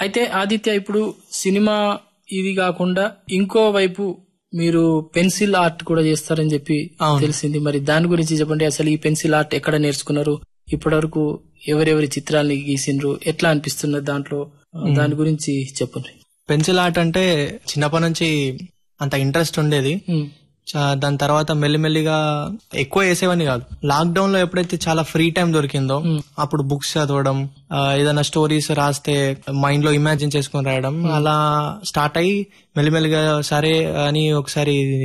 అయితే ఆదిత్య ఇప్పుడు సినిమా ఇది కాకుండా ఇంకో వైపు మీరు పెన్సిల్ ఆర్ట్ కూడా చేస్తారని చెప్పి అవును. తెలిసింది మరి దాని గురించి చెప్పండి అసలు ఈ పెన్సిల్ ఆర్ట్ ఎక్కడ నేర్చుకున్నారు ఇప్పటివరకు ఎవరెవరి చిత్రాల్ని గీసిండ్రు ఎట్లా అనిపిస్తున్నది దాంట్లో దాని గురించి చెప్పండి పెన్సిల్ ఆర్ట్ అంటే చిన్నప్పటి నుంచి అంత ఇంట్రెస్ట్ ఉండేది ఉమ్, చా- దాని తర్వాత మెల్లిమెల్లిగా ఎక్కువ వేసేవని కాదు లాక్డౌన్ లో ఎప్పుడైతే చాలా ఫ్రీ టైం దొరికిందో అప్పుడు బుక్స్ చదవడం ఆ, ఏదైనా స్టోరీస్ రాస్తే మైండ్ లో ఇమాజిన్ చేసుకొని రాయడం అలా స్టార్ట్ అయ్యి మెల్లిమెల్లిగా సరే అని ఒకసారి